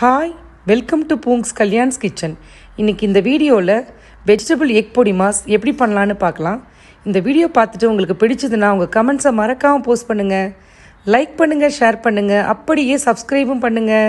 hi welcome to பூங்ஸ் கல்யாண்ஸ் kitchen இன்னைக்கு இந்த வீடியோவில் வெஜிடபிள் எக் பொடி மாஸ் எப்படி பண்ணலான்னு பார்க்கலாம் இந்த வீடியோ பார்த்துட்டு உங்களுக்கு பிடிச்சதுன்னா உங்கள் கமெண்ட்ஸை மறக்காமல் போஸ்ட் பண்ணுங்கள் லைக் பண்ணுங்கள் ஷேர் பண்ணுங்கள் அப்படியே சப்ஸ்கிரைபும் பண்ணுங்கள்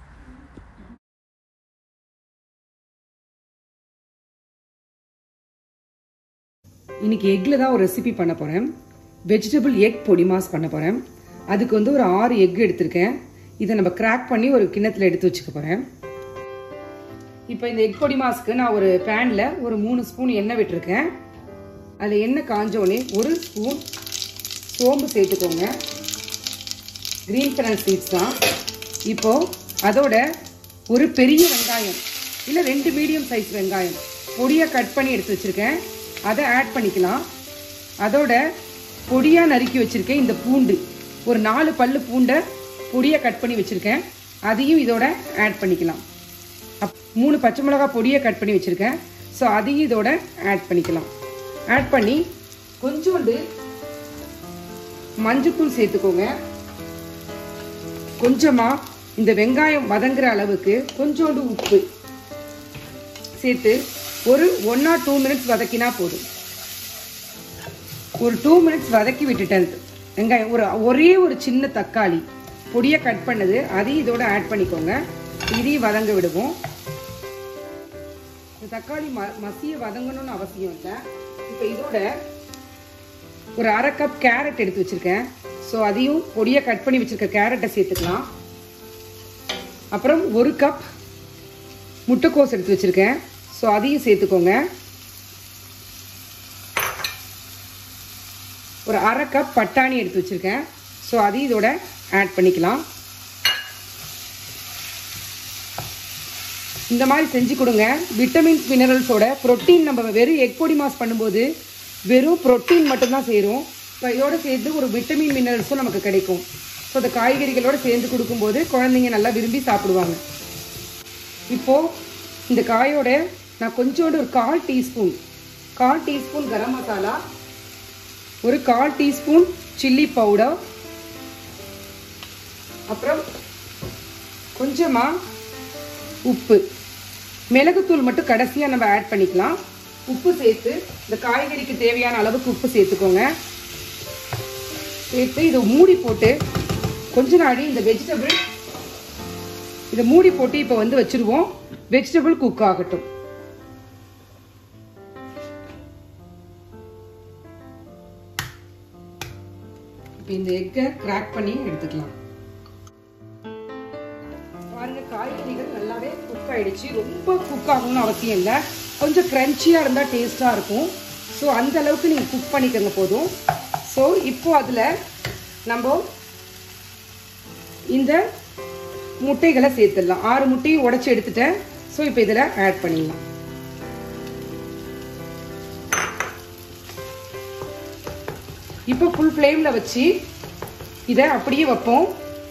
இன்னைக்கு எக்கில் தான் ஒரு ரெசிபி பண்ண போகிறேன் வெஜிடபிள் எக் பொடி மாஸ் பண்ண போகிறேன் அதுக்கு வந்து ஒரு ஆறு எக் எடுத்திருக்கேன் இதை நம்ம கிராக் பண்ணி ஒரு கிண்ணத்தில் எடுத்து வச்சுக்க போகிறேன் இப்போ இந்த எக் பொடி மாஸ்க்கு நான் ஒரு பேனில் ஒரு மூணு ஸ்பூன் எண்ணெய் விட்டுருக்கேன் அதில் எண்ணெய் காஞ்சோடனே ஒரு ஸ்பூன் சோம்பு சேர்த்துக்கோங்க க்ரீன் கலர் சீட்ஸ் தான் இப்போது அதோட ஒரு பெரிய வெங்காயம் இல்லை ரெண்டு மீடியம் சைஸ் வெங்காயம் பொடியாக கட் பண்ணி எடுத்து வச்சுருக்கேன் அதை ஆட் பண்ணிக்கலாம் அதோட பொடியாக நறுக்கி வச்சுருக்கேன் இந்த பூண்டு ஒரு நாலு பல்லு பூண்டை பொடியாக கட் பண்ணி வச்சுருக்கேன் அதையும் இதோட ஆட் பண்ணிக்கலாம் அப் மூணு பச்சை மிளகா பொடியை கட் பண்ணி வச்சுருக்கேன் ஸோ அதையும் இதோட ஆட் பண்ணிக்கலாம் ஆட் பண்ணி கொஞ்சோண்டு மஞ்சத்தூள் சேர்த்துக்கோங்க கொஞ்சமாக இந்த வெங்காயம் வதங்குற அளவுக்கு கொஞ்சோண்டு உப்பு சேர்த்து ஒரு ஒன் ஆர் டூ மினிட்ஸ் வதக்கினா போதும் ஒரு டூ மினிட்ஸ் வதக்கி விட்டுட்டேன் வெங்காயம் ஒரு ஒரே ஒரு சின்ன தக்காளி பொடியை கட் பண்ணது அதையும் இதோட ஆட் பண்ணிக்கோங்க இதையும் வதங்க விடுவோம் இந்த தக்காளி ம மசிய வதங்கணும்னு அவசியம் இல்லை இப்போ இதோட ஒரு அரை கப் கேரட் எடுத்து வச்சுருக்கேன் ஸோ அதையும் பொடியை கட் பண்ணி வச்சுருக்க கேரட்டை சேர்த்துக்கலாம் அப்புறம் ஒரு கப் முட்டைக்கோஸ் எடுத்து வச்சுருக்கேன் ஸோ அதையும் சேர்த்துக்கோங்க ஒரு அரை கப் பட்டாணி எடுத்து வச்சுருக்கேன் ஸோ அதையும் இதோட ஆட் பண்ணிக்கலாம் இந்த மாதிரி செஞ்சு கொடுங்க விட்டமின்ஸ் மினரல்ஸோட ப்ரோட்டீன் நம்ம வெறும் எக் பொடி மாஸ் பண்ணும்போது வெறும் ப்ரோட்டீன் மட்டும்தான் சேரும் இப்போ இதோட சேர்த்து ஒரு விட்டமின் மினரல்ஸும் நமக்கு கிடைக்கும் ஸோ அந்த காய்கறிகளோடு சேர்ந்து கொடுக்கும்போது குழந்தைங்க நல்லா விரும்பி சாப்பிடுவாங்க இப்போது இந்த காயோட நான் கொஞ்சோண்டு ஒரு கால் டீஸ்பூன் கால் டீஸ்பூன் கரம் மசாலா ஒரு கால் டீஸ்பூன் சில்லி பவுடர் அப்புறம் கொஞ்சமாக உப்பு மிளகுத்தூள் மட்டும் கடைசியாக நம்ம ஆட் பண்ணிக்கலாம் உப்பு சேர்த்து இந்த காய்கறிக்கு தேவையான அளவுக்கு உப்பு சேர்த்துக்கோங்க சேர்த்து இதை மூடி போட்டு கொஞ்ச நாடி இந்த வெஜிடபிள் இதை மூடி போட்டு இப்போ வந்து வச்சுருவோம் வெஜிடபிள் குக் ஆகட்டும் இப்போ இந்த எக்கை கிராக் பண்ணி எடுத்துக்கலாம் பாருங்க காய்கறிகள் நல்லாவே குக் ஆயிடுச்சு ரொம்ப குக் ஆகணும்னு அவசியம் இல்லை கொஞ்சம் க்ரன்ச்சியாக இருந்தால் டேஸ்ட்டாக இருக்கும் ஸோ அந்த அளவுக்கு நீங்கள் குக் பண்ணிக்கோங்க போதும் ஸோ இப்போ அதில் நம்ம இந்த முட்டைகளை சேர்த்துடலாம் ஆறு முட்டையும் உடச்சி எடுத்துட்டேன் ஸோ இப்போ இதில் ஆட் பண்ணிடலாம் இப்போ ஃபுல் ஃப்ளேமில் வச்சு இதை அப்படியே வைப்போம்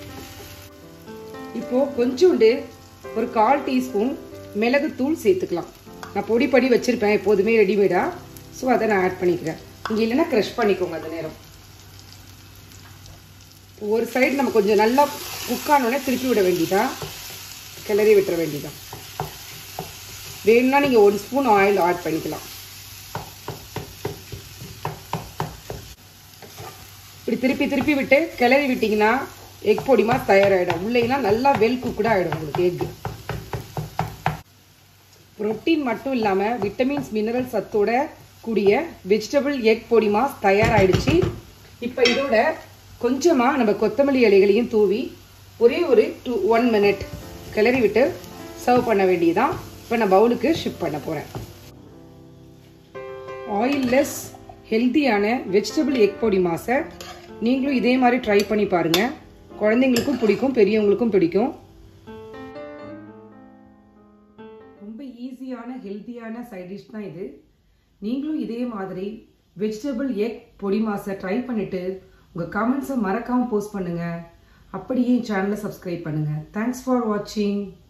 இப்போ கொஞ்சோண்டு ஒரு கால் டீஸ்பூன் மிளகுத்தூள் சேர்த்துக்கலாம் நான் பொடி படி வச்சுருப்பேன் எப்போதுமே ரெடிமேடாக ஸோ அதை நான் ஆட் பண்ணிக்கிறேன் இங்கே இல்லைன்னா க்ரஷ் பண்ணிக்கோங்க அந்த நேரம் ஒரு சைடு நம்ம கொஞ்சம் நல்லா குக் ஆனோடனே திருப்பி விட வேண்டியதா கிளறி விட்டுற வேண்டியதான் வேணும்னா நீங்கள் ஒரு ஸ்பூன் ஆயில் ஆட் பண்ணிக்கலாம் இப்படி திருப்பி திருப்பி விட்டு கிளறி விட்டிங்கன்னா எக் பொடிமா தயாராகிடும் உள்ளேனா நல்லா வெல் குக்குடாக ஆகிடும் உங்களுக்கு எக் ப்ரோட்டீன் மட்டும் இல்லாமல் விட்டமின்ஸ் மினரல் சத்தோட கூடிய வெஜிடபிள் எக் பொடி மாஸ் தயாராகிடுச்சு இப்போ இதோட கொஞ்சமாக நம்ம கொத்தமல்லி இலைகளையும் தூவி ஒரே ஒரு டூ ஒன் மினிட் கிளறி விட்டு சர்வ் பண்ண வேண்டியதான் இப்போ நான் பவுலுக்கு ஷிஃப்ட் பண்ண போகிறேன் ஆயில்லெஸ் ஹெல்த்தியான வெஜிடபிள் எக் பொடி மாஸை நீங்களும் இதே மாதிரி ட்ரை பண்ணி பாருங்கள் குழந்தைங்களுக்கும் பிடிக்கும் பெரியவங்களுக்கும் பிடிக்கும் ரொம்ப ஈஸியான ஹெல்த்தியான சைட் டிஷ் தான் இது நீங்களும் இதே மாதிரி வெஜிடபிள் எக் பொடி மாஸை ட்ரை பண்ணிவிட்டு உங்கள் கமெண்ட்ஸை மறக்காமல் போஸ்ட் பண்ணுங்கள் அப்படியே சேனலை சப்ஸ்கிரைப் பண்ணுங்கள் தேங்க்ஸ் ஃபார் வாட்சிங்